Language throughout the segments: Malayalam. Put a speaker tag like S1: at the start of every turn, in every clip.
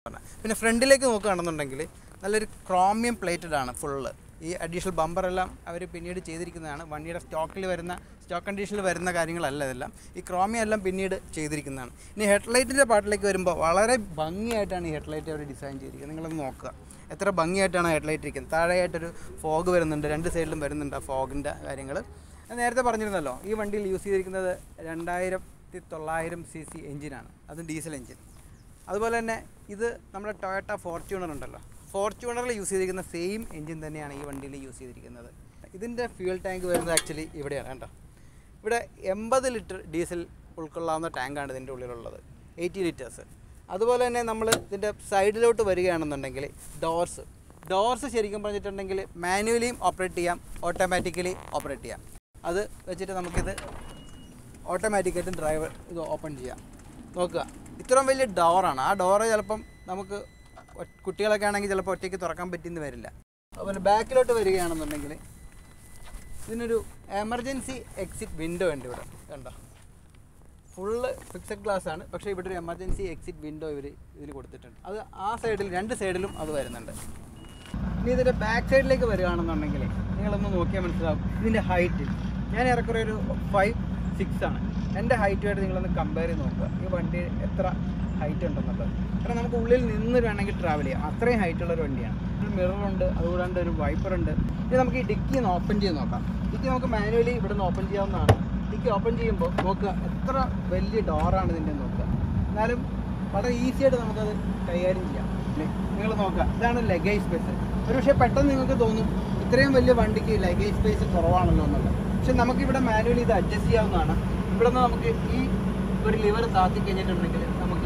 S1: പിന്നെ ഫ്രണ്ടിലേക്ക് നോക്കുകയാണെന്നുണ്ടെങ്കിൽ നല്ലൊരു ക്രോമിയം പ്ലേറ്റഡ് ആണ് ഫുള്ള് ഈ അഡീഷണൽ ബമ്പർ എല്ലാം അവർ പിന്നീട് ചെയ്തിരിക്കുന്നതാണ് വണ്ടിയുടെ സ്റ്റോക്കിൽ വരുന്ന സ്റ്റോക്ക് കണ്ടീഷനിൽ വരുന്ന കാര്യങ്ങളല്ല ഇതെല്ലാം ഈ ക്രോമിയം എല്ലാം പിന്നീട് ചെയ്തിരിക്കുന്നതാണ് ഇനി ഹെഡ്ലൈറ്റിൻ്റെ പാർട്ടിലേക്ക് വരുമ്പോൾ വളരെ ഭംഗിയായിട്ടാണ് ഈ ഹെഡ്ലൈറ്റ് അവർ ഡിസൈൻ ചെയ്തിരിക്കുന്നത് നിങ്ങളൊന്ന് നോക്കുക എത്ര ഭംഗിയായിട്ടാണ് ഹെഡ്ലൈറ്റ് ഇരിക്കുന്നത് താഴെയായിട്ടൊരു ഫോഗ് വരുന്നുണ്ട് രണ്ട് സൈഡിലും വരുന്നുണ്ട് ആ ഫോഗിൻ്റെ കാര്യങ്ങൾ ഞാൻ നേരത്തെ പറഞ്ഞിരുന്നല്ലോ ഈ വണ്ടിയിൽ യൂസ് ചെയ്തിരിക്കുന്നത് രണ്ടായിരത്തി തൊള്ളായിരം സി സി എഞ്ചിനാണ് അതും ഡീസൽ എഞ്ചിൻ അതുപോലെ തന്നെ ഇത് നമ്മുടെ ടൊയോട്ട ഫോർച്യൂണർ ഉണ്ടല്ലോ ഫോർച്യൂണറിൽ യൂസ് ചെയ്തിരിക്കുന്ന സെയിം എഞ്ചിൻ തന്നെയാണ് ഈ വണ്ടിയിൽ യൂസ് ചെയ്തിരിക്കുന്നത് ഇതിൻ്റെ ഫ്യൂൽ ടാങ്ക് വരുന്നത് ആക്ച്വലി ഇവിടെയാണ് കേട്ടോ ഇവിടെ എൺപത് ലിറ്റർ ഡീസൽ ഉൾക്കൊള്ളാവുന്ന ടാങ്കാണ് ഇതിൻ്റെ ഉള്ളിലുള്ളത് എയ്റ്റി ലിറ്റേഴ്സ് അതുപോലെ തന്നെ നമ്മൾ ഇതിൻ്റെ സൈഡിലോട്ട് വരികയാണെന്നുണ്ടെങ്കിൽ ഡോർസ് ഡോർസ് ശരിക്കും പറഞ്ഞിട്ടുണ്ടെങ്കിൽ മാനുവലിയും ഓപ്പറേറ്റ് ചെയ്യാം ഓട്ടോമാറ്റിക്കലി ഓപ്പറേറ്റ് ചെയ്യാം അത് വെച്ചിട്ട് നമുക്കിത് ഓട്ടോമാറ്റിക്കായിട്ടും ഡ്രൈവർ ഇത് ഓപ്പൺ ചെയ്യാം നോക്കുക ഇത്രയും വലിയ ഡോറാണ് ആ ഡോറ് ചിലപ്പം നമുക്ക് ഒ- കുട്ടികളൊക്കെ ആണെങ്കിൽ ചിലപ്പോൾ ഒറ്റയ്ക്ക് തുറക്കാൻ പറ്റിയെന്ന് വരില്ല അതുപോലെ ബാക്കിലോട്ട് വരികയാണെന്നുണ്ടെങ്കിൽ ഇതിനൊരു എമർജൻസി എക്സിറ്റ് വിൻഡോ ഉണ്ട് ഇവിടെ കണ്ടോ ഫുള്ള് ഫിക്സഡ് ഗ്ലാസ് ആണ് പക്ഷേ ഇവിടെ ഒരു എമർജൻസി എക്സിറ്റ് വിൻഡോ ഇവർ ഇതിൽ കൊടുത്തിട്ടുണ്ട് അത് ആ സൈഡിൽ രണ്ട് സൈഡിലും അത് വരുന്നുണ്ട് ഇനി ഇതിൻ്റെ ബാക്ക് സൈഡിലേക്ക് വരികയാണെന്നുണ്ടെങ്കിൽ നിങ്ങളൊന്ന് നോക്കിയാൽ മനസ്സിലാവും ഇതിൻ്റെ ഹൈറ്റ് ഞാൻ ഏറെക്കുറെ ഒരു ഫൈവ് സിക്സ് ആണ് എൻ്റെ ഹൈറ്റുമായിട്ട് നിങ്ങളൊന്ന് കമ്പയർ ചെയ്ത് നോക്കുക ഈ വണ്ടി എത്ര ഹൈറ്റ് ഉണ്ടെന്നുള്ളത് കാരണം നമുക്ക് ഉള്ളിൽ നിന്ന് വേണമെങ്കിൽ ട്രാവൽ ചെയ്യാം അത്രയും ഹൈറ്റുള്ള ഒരു വണ്ടിയാണ് ഒരു മിററുണ്ട് അതുകൂടാണ്ട് ഒരു വൈപ്പർ ഉണ്ട് ഇനി നമുക്ക് ഈ ഡിക്കി ഒന്ന് ഓപ്പൺ ചെയ്ത് നോക്കാം ഡിക്കി നമുക്ക് മാനുവലി ഇവിടെ നിന്ന് ഓപ്പൺ ചെയ്യാവുന്നതാണ് ഡിക്കി ഓപ്പൺ ചെയ്യുമ്പോൾ നോക്കുക എത്ര വലിയ ഡോറാണ് ഇതിൻ്റെ നോക്കുക എന്നാലും വളരെ ഈസി ആയിട്ട് നമുക്കത് കൈകാര്യം ചെയ്യാം നിങ്ങൾ നോക്കുക ഇതാണ് ലഗേജ് സ്പേസ് ഒരു പക്ഷേ പെട്ടെന്ന് നിങ്ങൾക്ക് തോന്നും ഇത്രയും വലിയ വണ്ടിക്ക് ലഗേജ് സ്പേസ് കുറവാണല്ലോ എന്നുള്ളത് പക്ഷെ നമുക്കിവിടെ മാനുവലി ഇത് അഡ്ജസ്റ്റ് ചെയ്യാവുന്നതാണ് ഇവിടെ നിന്ന് നമുക്ക് ഈ ഒരു ലിവർ താത്തി കഴിഞ്ഞിട്ടുണ്ടെങ്കിൽ നമുക്ക്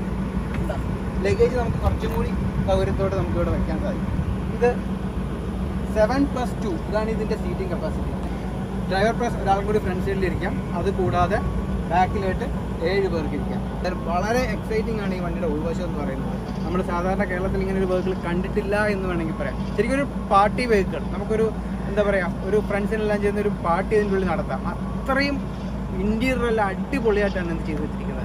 S1: ലഗേജ് നമുക്ക് കുറച്ചും കൂടി സൗകര്യത്തോടെ നമുക്ക് ഇവിടെ വെക്കാൻ സാധിക്കും ഇത് സെവൻ പ്ലസ് ടു ഇതാണ് ഇതിൻ്റെ സീറ്റിംഗ് കപ്പാസിറ്റി ഡ്രൈവർ പ്ലസ് ഒരാൾക്കും കൂടി ഫ്രണ്ട് സൈഡിൽ ഇരിക്കാം അത് കൂടാതെ ബാക്കിലായിട്ട് ഏഴ് പേർക്ക് ഇരിക്കാം അത് വളരെ എക്സൈറ്റിംഗ് ആണ് ഈ വണ്ടിയുടെ ഉൾവശം എന്ന് പറയുന്നത് നമ്മൾ സാധാരണ കേരളത്തിൽ ഇങ്ങനെ ഒരു വെഹിക്കിൾ കണ്ടിട്ടില്ല എന്ന് വേണമെങ്കിൽ പറയാം ശരിക്കും ഒരു പാർട്ടി വെഹിക്കിൾ നമുക്കൊരു എന്താ പറയുക ഒരു ഫ്രണ്ട്സിനെല്ലാം ചെയ്യുന്ന ഒരു പാർട്ടി ഇതിൻ്റെ ഉള്ളിൽ നടത്താം അത്രയും ഇന്റീരിയർ എല്ലാം അടിപൊളിയായിട്ടാണ് ഇത് ചെയ്ത് വെച്ചിരിക്കുന്നത്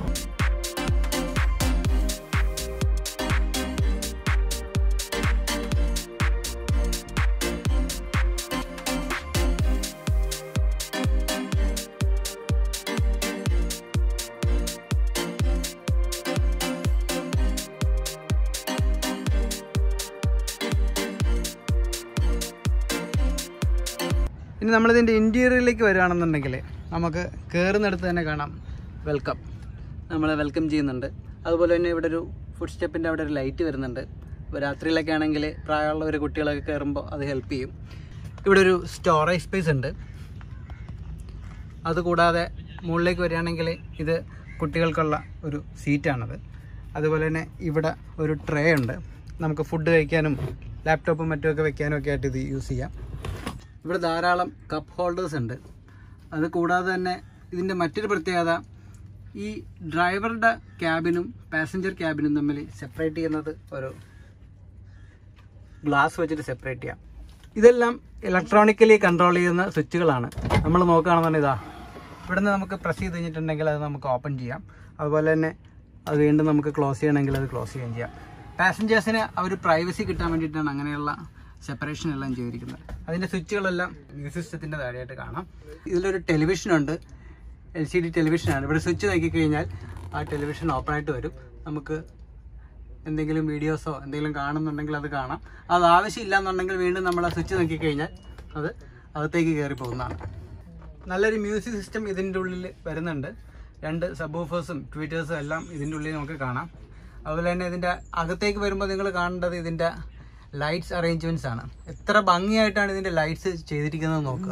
S1: ഇനി നമ്മളിതിൻ്റെ ഇൻറ്റീരിയറിലേക്ക് വരികയാണെന്നുണ്ടെങ്കിൽ നമുക്ക് കയറുന്നിടത്ത് തന്നെ കാണാം വെൽക്കം നമ്മളെ വെൽക്കം ചെയ്യുന്നുണ്ട് അതുപോലെ തന്നെ ഇവിടെ ഒരു ഫുഡ് സ്റ്റെപ്പിൻ്റെ അവിടെ ഒരു ലൈറ്റ് വരുന്നുണ്ട് ഇപ്പോൾ രാത്രിയിലൊക്കെ ആണെങ്കിൽ പ്രായമുള്ളവർ കുട്ടികളൊക്കെ കയറുമ്പോൾ അത് ഹെൽപ്പ് ചെയ്യും ഇവിടെ ഒരു സ്റ്റോറേജ് സ്പേസ് ഉണ്ട് അതുകൂടാതെ മുകളിലേക്ക് വരികയാണെങ്കിൽ ഇത് കുട്ടികൾക്കുള്ള ഒരു സീറ്റാണത് അതുപോലെ തന്നെ ഇവിടെ ഒരു ട്രേ ഉണ്ട് നമുക്ക് ഫുഡ് കഴിക്കാനും ലാപ്ടോപ്പും മറ്റുമൊക്കെ വെക്കാനും ഒക്കെ ആയിട്ട് ഇത് യൂസ് ചെയ്യാം ഇവിടെ ധാരാളം കപ്പ് ഹോൾഡേഴ്സ് ഉണ്ട് അത് കൂടാതെ തന്നെ ഇതിൻ്റെ മറ്റൊരു പ്രത്യേകത ഈ ഡ്രൈവറുടെ ക്യാബിനും പാസഞ്ചർ ക്യാബിനും തമ്മിൽ സെപ്പറേറ്റ് ചെയ്യുന്നത് ഒരു ഗ്ലാസ് വെച്ചിട്ട് സെപ്പറേറ്റ് ചെയ്യാം ഇതെല്ലാം ഇലക്ട്രോണിക്കലി കൺട്രോൾ ചെയ്യുന്ന സ്വിച്ചുകളാണ് നമ്മൾ നോക്കുകയാണെന്നുണ്ടെങ്കിൽ ഇതാ ഇവിടുന്ന് നമുക്ക് പ്രസ് ചെയ്ത് കഴിഞ്ഞിട്ടുണ്ടെങ്കിൽ അത് നമുക്ക് ഓപ്പൺ ചെയ്യാം അതുപോലെ തന്നെ അത് വീണ്ടും നമുക്ക് ക്ലോസ് ചെയ്യണമെങ്കിൽ അത് ക്ലോസ് ചെയ്യുകയും ചെയ്യാം പാസഞ്ചേഴ്സിന് ആ ഒരു പ്രൈവസി കിട്ടാൻ വേണ്ടിയിട്ടാണ് അങ്ങനെയുള്ള സെപ്പറേഷൻ എല്ലാം ചെയ്തിരിക്കുന്നത് അതിൻ്റെ സ്വിച്ചുകളെല്ലാം മ്യൂസിക് സിസ്റ്റത്തിൻ്റെ താഴെയായിട്ട് കാണാം ഇതിലൊരു ടെലിവിഷൻ ഉണ്ട് എൽ സി ഡി ടെലിവിഷനാണ് ഇവിടെ സ്വിച്ച് നോക്കി കഴിഞ്ഞാൽ ആ ടെലിവിഷൻ ഓപ്പൺ ആയിട്ട് വരും നമുക്ക് എന്തെങ്കിലും വീഡിയോസോ എന്തെങ്കിലും കാണുന്നുണ്ടെങ്കിൽ അത് കാണാം അത് ആവശ്യമില്ല എന്നുണ്ടെങ്കിൽ വീണ്ടും നമ്മൾ ആ സ്വിച്ച് നോക്കി കഴിഞ്ഞാൽ അത് അകത്തേക്ക് കയറി പോകുന്നതാണ് നല്ലൊരു മ്യൂസിക് സിസ്റ്റം ഇതിൻ്റെ ഉള്ളിൽ വരുന്നുണ്ട് രണ്ട് സബൂഫേഴ്സും ട്വീറ്റേഴ്സും എല്ലാം ഇതിൻ്റെ ഉള്ളിൽ നമുക്ക് കാണാം അതുപോലെ തന്നെ ഇതിൻ്റെ അകത്തേക്ക് വരുമ്പോൾ നിങ്ങൾ കാണേണ്ടത് ഇതിൻ്റെ ലൈറ്റ്സ് അറേഞ്ച്മെൻറ്റ്സ് ആണ് എത്ര ഭംഗിയായിട്ടാണ് ഇതിൻ്റെ ലൈറ്റ്സ് ചെയ്തിരിക്കുന്നത് നോക്കുക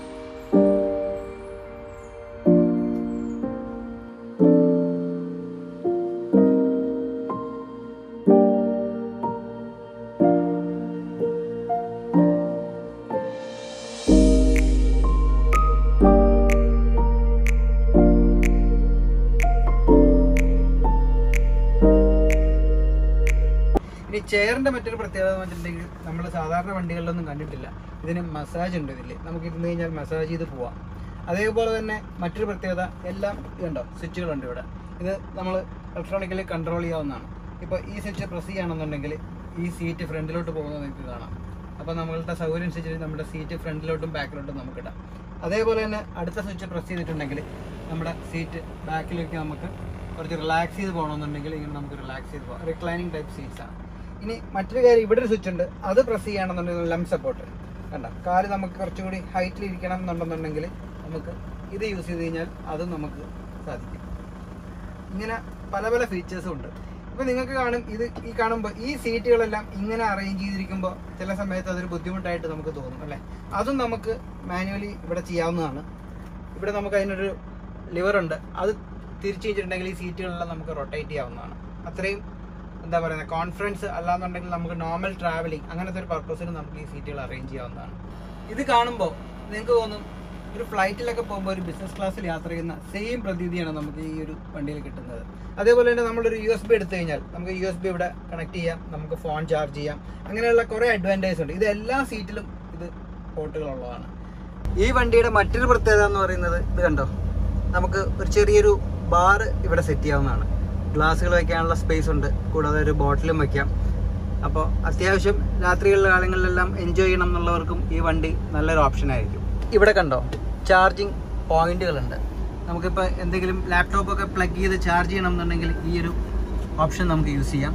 S1: ഇനി ചെയറിന്റെ മറ്റൊരു പ്രത്യേകത എന്ന് വെച്ചിട്ടുണ്ടെങ്കിൽ നമ്മൾ സാധാരണ വണ്ടികളിലൊന്നും കണ്ടിട്ടില്ല ഇതിന് മസാജ് ഉണ്ട് ഇതിൽ നമുക്ക് ഇരുന്ന് കഴിഞ്ഞാൽ മസാജ് ചെയ്ത് പോവാം അതേപോലെ തന്നെ മറ്റൊരു പ്രത്യേകത എല്ലാം ഇതുണ്ടോ സ്വിച്ചുകളുണ്ട് ഇവിടെ ഇത് നമ്മൾ ഇലക്ട്രോണിക്കലി കൺട്രോൾ ചെയ്യാവുന്നതാണ് ഇപ്പോൾ ഈ സ്വിച്ച് പ്രസ് ചെയ്യുകയാണെന്നുണ്ടെങ്കിൽ ഈ സീറ്റ് ഫ്രണ്ടിലോട്ട് പോകുന്നത് നിങ്ങൾക്ക് കാണാം അപ്പോൾ നമ്മളുടെ സൗകര്യം അനുസരിച്ച് നമ്മുടെ സീറ്റ് ഫ്രണ്ടിലോട്ടും ബാക്കിലോട്ടും നമുക്ക് ഇടാം അതേപോലെ തന്നെ അടുത്ത സ്വിച്ച് പ്രസ് ചെയ്തിട്ടുണ്ടെങ്കിൽ നമ്മുടെ സീറ്റ് ബാക്കിലേക്ക് നമുക്ക് കുറച്ച് റിലാക്സ് ചെയ്ത് പോകണമെന്നുണ്ടെങ്കിൽ ഇങ്ങനെ നമുക്ക് റിലാക്സ് ചെയ്ത് പോകാം റിക്ലൈനിങ് ടൈപ്പ് സീറ്റ്സ് ആണ് ഇനി മറ്റൊരു കാര്യം ഇവിടെ ഒരു സ്വിച്ച് ഉണ്ട് അത് പ്രസ് ചെയ്യുകയാണെന്നുണ്ടെങ്കിൽ ലം സപ്പോർട്ട് കണ്ട കാല് നമുക്ക് കുറച്ചുകൂടി ഹൈറ്റിൽ ഇരിക്കണം എന്നുണ്ടെന്നുണ്ടെങ്കിൽ നമുക്ക് ഇത് യൂസ് ചെയ്ത് കഴിഞ്ഞാൽ അതും നമുക്ക് സാധിക്കും ഇങ്ങനെ പല പല ഫീച്ചേഴ്സും ഉണ്ട് ഇപ്പൊ നിങ്ങൾക്ക് കാണും ഇത് ഈ കാണുമ്പോൾ ഈ സീറ്റുകളെല്ലാം ഇങ്ങനെ അറേഞ്ച് ചെയ്തിരിക്കുമ്പോൾ ചില സമയത്ത് അതൊരു ബുദ്ധിമുട്ടായിട്ട് നമുക്ക് തോന്നും അല്ലേ അതും നമുക്ക് മാനുവലി ഇവിടെ ചെയ്യാവുന്നതാണ് ഇവിടെ നമുക്ക് അതിനൊരു ലിവർ ഉണ്ട് അത് തിരിച്ചു വെച്ചിട്ടുണ്ടെങ്കിൽ ഈ സീറ്റുകളെല്ലാം നമുക്ക് റൊട്ടേറ്റ് ചെയ്യാവുന്നതാണ് അത്രയും എന്താ പറയുന്നത് കോൺഫിഡൻസ് അല്ലാന്നുണ്ടെങ്കിൽ നമുക്ക് നോർമൽ ട്രാവലിംഗ് അങ്ങനത്തെ ഒരു പർപ്പസിന് നമുക്ക് ഈ സീറ്റുകൾ അറേഞ്ച് ചെയ്യാവുന്നതാണ് ഇത് കാണുമ്പോൾ നിങ്ങൾക്ക് തോന്നും ഒരു ഫ്ലൈറ്റിലൊക്കെ പോകുമ്പോൾ ഒരു ബിസിനസ് ക്ലാസ്സിൽ യാത്ര ചെയ്യുന്ന സെയിം പ്രതീതിയാണ് നമുക്ക് ഈ ഒരു വണ്ടിയിൽ കിട്ടുന്നത് അതേപോലെ തന്നെ നമ്മളൊരു യു എസ് ബി എടുത്തു കഴിഞ്ഞാൽ നമുക്ക് യു എസ് ബി ഇവിടെ കണക്ട് ചെയ്യാം നമുക്ക് ഫോൺ ചാർജ് ചെയ്യാം അങ്ങനെയുള്ള കുറേ അഡ്വാൻറ്റേജ് ഉണ്ട് ഇത് എല്ലാ സീറ്റിലും ഇത് പോർട്ടുകളുള്ളതാണ് ഈ വണ്ടിയുടെ മറ്റൊരു പ്രത്യേകത എന്ന് പറയുന്നത് ഇത് കണ്ടോ നമുക്ക് ഒരു ചെറിയൊരു ബാർ ഇവിടെ സെറ്റ് ചെയ്യാവുന്നതാണ് ഗ്ലാസ്സുകൾ വെക്കാനുള്ള സ്പേസ് ഉണ്ട് കൂടാതെ ഒരു ബോട്ടിലും വെക്കാം അപ്പോൾ അത്യാവശ്യം രാത്രികളിലെ കാലങ്ങളിലെല്ലാം എൻജോയ് ചെയ്യണം എന്നുള്ളവർക്കും ഈ വണ്ടി നല്ലൊരു ഓപ്ഷൻ ആയിരിക്കും ഇവിടെ കണ്ടോ ചാർജിങ് പോയിന്റുകളുണ്ട് നമുക്കിപ്പോൾ എന്തെങ്കിലും ലാപ്ടോപ്പ് ഒക്കെ പ്ലഗ് ചെയ്ത് ചാർജ് ചെയ്യണം എന്നുണ്ടെങ്കിൽ ഈ ഒരു ഓപ്ഷൻ നമുക്ക് യൂസ് ചെയ്യാം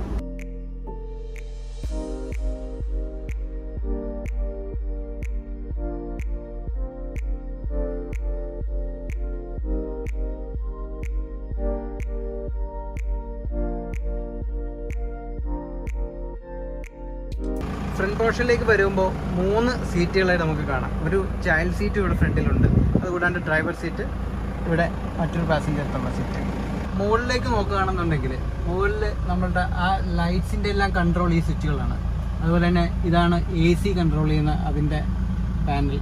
S1: ഫ്രണ്ട് പോർഷനിലേക്ക് വരുമ്പോൾ മൂന്ന് സീറ്റുകളായി നമുക്ക് കാണാം ഒരു ചൈൽഡ് സീറ്റ് ഇവിടെ ഫ്രണ്ടിലുണ്ട് അതുകൂടാണ്ട് ഡ്രൈവർ സീറ്റ് ഇവിടെ മറ്റൊരു പാസഞ്ചർക്കുള്ള സീറ്റ് മുകളിലേക്ക് നോക്കുകയാണെന്നുണ്ടെങ്കിൽ മുകളിൽ നമ്മളുടെ ആ ലൈറ്റ്സിൻ്റെ എല്ലാം കൺട്രോൾ ഈ സ്വിച്ചുകളാണ് അതുപോലെ തന്നെ ഇതാണ് എ സി കൺട്രോൾ ചെയ്യുന്ന അതിൻ്റെ പാനൽ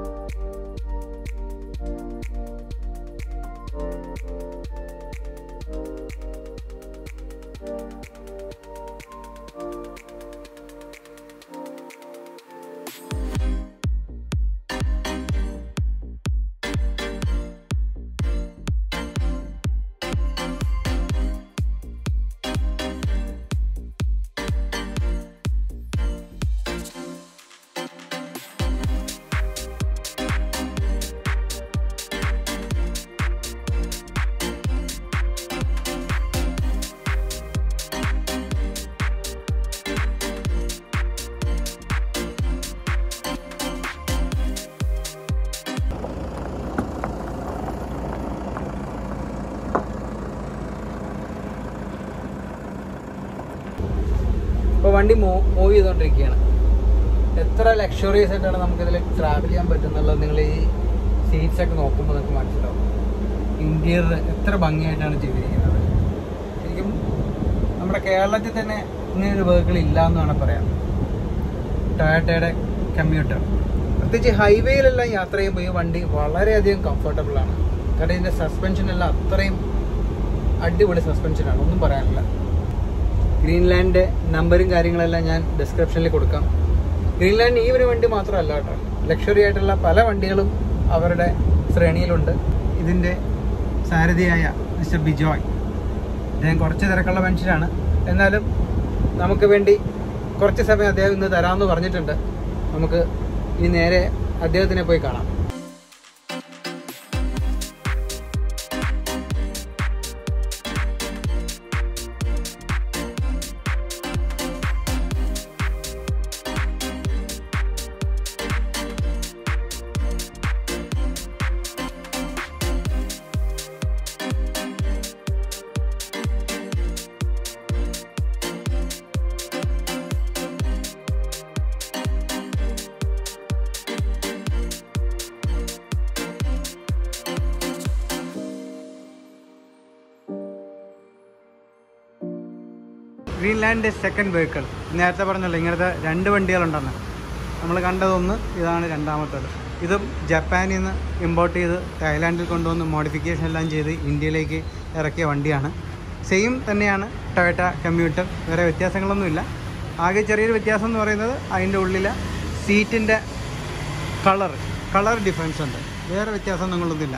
S1: ഇപ്പോൾ വണ്ടി മൂവ് ചെയ്തുകൊണ്ടിരിക്കുകയാണ് എത്ര ലക്ഷറിയസ് ആയിട്ടാണ് നമുക്കിതിൽ ട്രാവൽ ചെയ്യാൻ പറ്റുന്നുള്ളത് നിങ്ങൾ ഈ സീറ്റ്സ് ഒക്കെ നോക്കുമ്പോൾ നിങ്ങൾക്ക് മനസ്സിലാവും ഇന്റീരിയർ എത്ര ഭംഗിയായിട്ടാണ് ചെയ്തിരിക്കുന്നത് ശരിക്കും നമ്മുടെ കേരളത്തിൽ തന്നെ ഇങ്ങനൊരു വെഹിക്കിൾ ഇല്ല എന്ന് വേണം പറയാം ടൊയാറ്റയുടെ കമ്പ്യൂട്ടർ പ്രത്യേകിച്ച് ഹൈവേയിലെല്ലാം യാത്ര ചെയ്യുമ്പോൾ ഈ വണ്ടി വളരെയധികം കംഫർട്ടബിൾ ആണ് കാരണം ഇതിൻ്റെ സസ്പെൻഷൻ എല്ലാം അത്രയും അടിപൊളി സസ്പെൻഷനാണ് ഒന്നും പറയാനില്ല ഗ്രീൻലാൻഡ് നമ്പറും കാര്യങ്ങളെല്ലാം ഞാൻ ഡിസ്ക്രിപ്ഷനിൽ കൊടുക്കാം ഗ്രീൻലാൻഡ് ഈ ഒരു വണ്ടി മാത്രമല്ല കേട്ടോ ലക്ഷറി ആയിട്ടുള്ള പല വണ്ടികളും അവരുടെ ശ്രേണിയിലുണ്ട് ഇതിൻ്റെ സാരഥിയായ മിസ്റ്റർ ബിജോയ് അദ്ദേഹം കുറച്ച് തിരക്കുള്ള മനുഷ്യരാണ് എന്നാലും നമുക്ക് വേണ്ടി കുറച്ച് സമയം അദ്ദേഹം ഇന്ന് തരാമെന്ന് പറഞ്ഞിട്ടുണ്ട് നമുക്ക് ഇനി നേരെ അദ്ദേഹത്തിനെ പോയി കാണാം ഗ്രീൻലാൻഡ് സെക്കൻഡ് വെഹിക്കിൾ നേരത്തെ പറഞ്ഞല്ലോ ഇങ്ങനത്തെ രണ്ട് വണ്ടികളുണ്ടെന്ന് നമ്മൾ കണ്ടതൊന്ന് ഇതാണ് രണ്ടാമത്തേത് ഇതും ജപ്പാനിൽ നിന്ന് ഇമ്പോർട്ട് ചെയ്ത് തായ്ലാൻഡിൽ കൊണ്ടുവന്ന് മോഡിഫിക്കേഷൻ എല്ലാം ചെയ്ത് ഇന്ത്യയിലേക്ക് ഇറക്കിയ വണ്ടിയാണ് സെയിം തന്നെയാണ് ടൊയറ്റ കമ്പ്യൂട്ടർ വേറെ വ്യത്യാസങ്ങളൊന്നുമില്ല ആകെ ചെറിയൊരു വ്യത്യാസം എന്ന് പറയുന്നത് അതിൻ്റെ ഉള്ളിലെ സീറ്റിൻ്റെ കളർ കളർ ഡിഫറൻസ് ഉണ്ട് വേറെ വ്യത്യാസങ്ങളൊന്നുമില്ല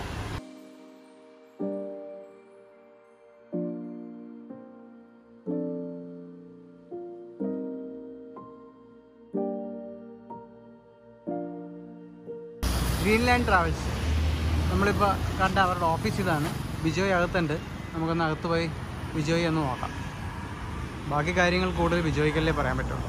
S1: ഗ്രീൻലാൻഡ് ട്രാവൽസ് നമ്മളിപ്പോൾ കണ്ട അവരുടെ ഓഫീസ് ഇതാണ് ബിജോയ് അകത്തുണ്ട് നമുക്കൊന്ന് അകത്ത് പോയി ബിജോയ് ഒന്ന് നോക്കാം ബാക്കി കാര്യങ്ങൾ കൂടുതൽ ബിജോയ്ക്കല്ലേ പറയാൻ പറ്റുള്ളൂ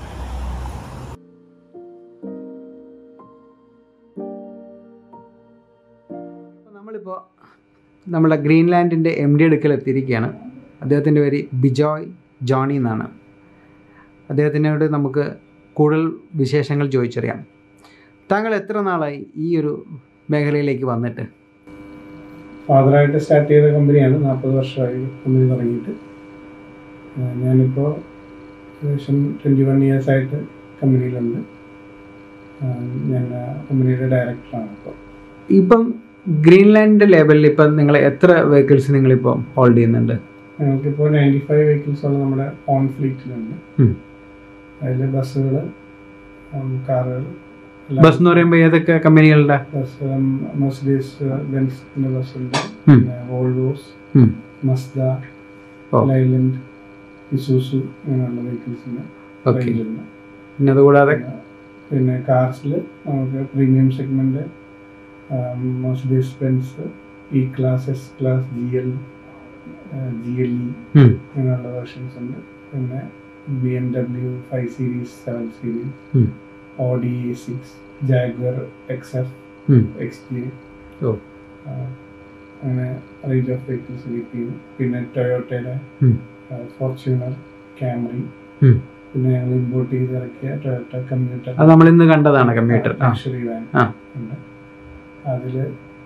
S1: അപ്പോൾ നമ്മളിപ്പോൾ നമ്മുടെ ഗ്രീൻലാൻഡിൻ്റെ എം ഡി അടുക്കൽ എത്തിയിരിക്കുകയാണ് അദ്ദേഹത്തിൻ്റെ പേര് ബിജോയ് ജോണി എന്നാണ് അദ്ദേഹത്തിനോട് നമുക്ക് കൂടുതൽ വിശേഷങ്ങൾ ചോദിച്ചറിയാം താങ്കൾ എത്ര നാളായി ഈ ഒരു മേഖലയിലേക്ക് വന്നിട്ട്
S2: ഫാദറായിട്ട് സ്റ്റാർട്ട് ചെയ്ത കമ്പനിയാണ് നാൽപ്പത് വർഷമായി കമ്പനി തുടങ്ങിയിട്ട് ആ, ഞാനിപ്പോൾ ഏകദേശം ട്വൻറ്റി വൺ ഇയേഴ്സായിട്ട് കമ്പനിയിലുണ്ട് ആ, ഞാൻ ആ കമ്പനിയുടെ ഡയറക്ടറാണ് ഇപ്പോൾ
S1: ഇപ്പം ഗ്രീൻലാൻഡ് ലേബലിൽ ഇപ്പം നിങ്ങൾ എത്ര വെഹിക്കിൾസ് നിങ്ങളിപ്പോൾ ഹോൾഡ് ചെയ്യുന്നുണ്ട്
S2: ഞങ്ങൾക്കിപ്പോൾ നയൻറ്റി ഫൈവ് വെഹിക്കിൾസോളം നമ്മുടെ ഓൺ ഫ്ലീറ്റിലുണ്ട്
S1: ഉം.
S2: അതിൽ ബസ്സുകൾ കാറുകൾ
S1: ബസ് എന്ന് പറയുമ്പോൾ ഏതൊക്കെ കമ്പനികളുടെ
S2: ബസ് മെർസിഡീസ് ബെൻസിൻ്റെ ബസ്സുണ്ട്
S1: ഉം.
S2: പിന്നെ വോൾവോസ്
S1: ഉം.
S2: മസ്ദ
S1: ഓ.
S2: ലൈലൻഡ് ഇസൂസു അങ്ങനെയുള്ള വെഹിക്കിൾസിന്
S1: ഓക്കെ
S2: റേഞ്ചിലുണ്ട്
S1: പിന്നെ അതുകൂടാതെ
S2: പിന്നെ കാർസിൽ നമുക്ക് premium segment Mercedes Benz E class S class G L G L E
S1: ഉം.
S2: അങ്ങനെയുള്ള വേർഷൻസ് ഉണ്ട് പിന്നെ B M W five series seven series
S1: ഉം.
S2: Audi six Jaguar X F
S1: ഉം.
S2: എക്സ് ജി
S1: ഓ.
S2: അങ്ങനെ റേഞ്ച് ഓഫ് വെഹിക്കിൾസ് കീപ്പ് ചെയ്യും പിന്നെ ടൊയോട്ടയുടെ
S1: ഉം.
S2: ഫോർച്യൂണർ ക്യാമറി
S1: ഉം.
S2: പിന്നെ ഞങ്ങൾ ഇമ്പോർട്ട് ചെയ്ത് ഇറക്കിയ ടൊയോട്ട കമ്പ്യൂട്ടർ
S1: അത് നമ്മൾ ഇന്ന് കണ്ടതാണ് കമ്പ്യൂട്ടർ ആ
S2: ലക്ഷറി വാൻ
S1: ആ.
S2: ഉണ്ട് അതിൽ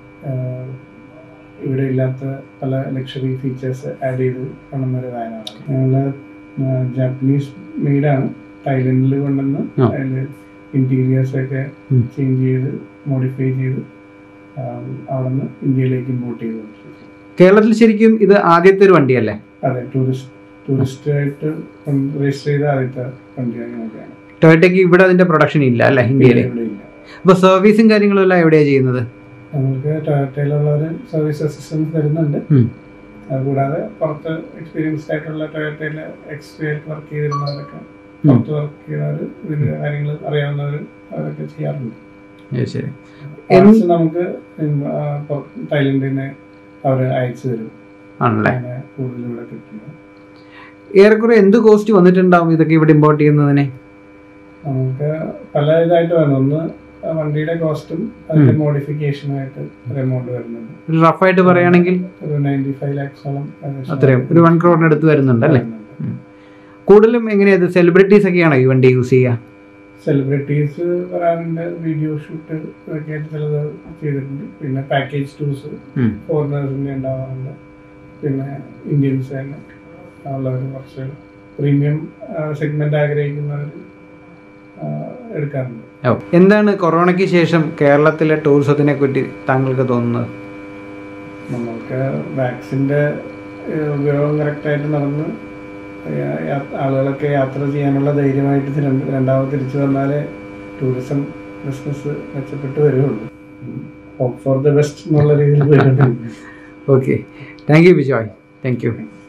S2: ഇവിടെ ഇല്ലാത്ത പല ലക്ഷറി ഫീച്ചേഴ്സ് ആഡ് ചെയ്ത് കാണുന്ന ഒരു വാനാണ് ഞങ്ങൾ ജാപ്പനീസ് മെയ്ഡാണ് തായ്ലൻഡിൽ കൊണ്ടുവന്ന്
S1: ആ.
S2: അതിൽ ഇന്റീരിയേഴ്സ് ഒക്കെ
S1: ഉം.
S2: ചേഞ്ച് ചെയ്ത് മോഡിഫൈ ചെയ്ത് അവിടെ നിന്ന് ഇന്ത്യയിലേക്ക് ഇമ്പോർട്ട് ചെയ്ത് കൊണ്ടിരിക്കും
S1: കേരളത്തിൽ ശരിക്കും ഇത് ആദ്യത്തെ ഒരു വണ്ടിയല്ലേ
S2: അതെ ടൂറിസ്റ്റ് ടൂറിസ്റ്റ് ആയിട്ട് രജിസ്റ്റർ ചെയ്ത ആദ്യത്തെ വണ്ടിയാണ് ഞങ്ങൾക്കാണ്
S1: ടൊയോട്ടയ്ക്ക് ഇവിടെ അതിന്റെ പ്രൊഡക്ഷൻ ഇല്ല അല്ലേ ഇന്ത്യയിൽ
S2: ഇവിടെ ഇല്ല
S1: അപ്പോൾ സർവീസും കാര്യങ്ങളും എല്ലാം എവിടെയാണ് ചെയ്യുന്നത്
S2: നമുക്ക് ടൊയോട്ടയിലുള്ളവർ സർവീസ് അസിസ്റ്റൻസ് തരുന്നുണ്ട്
S1: ഉം.
S2: അതുകൂടാതെ പുറത്ത് എക്സ്പീരിയൻസ്ഡ് ആയിട്ടുള്ള ടൊയോട്ടയിൽ എക്സ്ട്രീ വർക്ക് ചെയ്തിരുന്നവരൊക്കെ
S1: ഉം.
S2: പുറത്ത് വർക്ക് ചെയ്യുന്നവർ ഇതിന്റെ കാര്യങ്ങൾ അറിയാവുന്നവർ അവരൊക്കെ ചെയ്യാറുണ്ട്
S1: ശരി, ശരി
S2: പാർട്സ് നമുക്ക് ഉം, ആ, പുറത്ത് തായ്ലൻഡിൽ നിന്ന് അവർ അയച്ചു തരും
S1: ആണല്ലേ
S2: അങ്ങനെ കൂടുതൽ ഇവിടെ കിട്ടുന്നത്
S1: ഏറെക്കുറെ എന്ത് കോസ്റ്റ് വന്നിട്ടുണ്ടാവും ഇതൊക്കെ ഇവിടെ ഇമ്പോർട്ട് ചെയ്യുന്നതിന്
S2: നമുക്ക് പല ഇതായിട്ട് വന്നു ഒന്ന് ആ വണ്ടിയുടെ കോസ്റ്റും അതിന്റെ മോഡിഫിക്കേഷനുമായിട്ട് ഒരു എമൗണ്ട് വരുന്നുണ്ട്
S1: ഒരു റഫായിട്ട് പറയുകയാണെങ്കിൽ
S2: ഒരു നയൻറ്റി ഫൈവ് ലാക്സോളം
S1: അത്രയും ഒരു വൺ ക്രോറിന് അടുത്ത് വരുന്നുണ്ട് അല്ലേ കൂടുതലും എങ്ങനെയത് സെലിബ്രിറ്റീസ് ഒക്കെയാണോ ഈ വണ്ടി യൂസ് ചെയ്യുക
S2: സെലിബ്രിറ്റീസ് വരാറുണ്ട് വീഡിയോ ഷൂട്ട് ഇതൊക്കെ ആയിട്ട് ചിലത് ചെയ്തിട്ടുണ്ട് പിന്നെ പാക്കേജ് ടൂർസ്
S1: ഉം.
S2: ഫോറിനേഴ്സിൻ്റെ ഉണ്ടാവാറുണ്ട് പിന്നെ ഇന്ത്യൻസ് തന്നെ ഉള്ളവർ കുറച്ച് പ്രീമിയം സെഗ്മെന്റ് ആഗ്രഹിക്കുന്നവർ എടുക്കാറുണ്ട്
S1: ഓ. എന്താണ് കൊറോണയ്ക്ക് ശേഷം കേരളത്തിലെ ടൂറിസത്തിനെ പറ്റി താങ്കൾക്ക് തോന്നുന്നത്
S2: നമ്മൾക്ക് വാക്സിൻ്റെ ഉപയോഗം കറക്റ്റായിട്ട് നടന്ന് യാ- യാ- ആളുകളൊക്കെ യാത്ര ചെയ്യാനുള്ള ധൈര്യമായിട്ട് തിര- രണ്ടാമത് തിരിച്ചു വന്നാലേ ടൂറിസം ബിസിനസ് മെച്ചപ്പെട്ട് വരുള്ളൂ ഹോപ്പ് ഫോർ ദ ബെസ്റ്റ് എന്നുള്ള രീതിയിൽ പോയിട്ടുണ്ട്
S1: okay thank you Bijoy thank U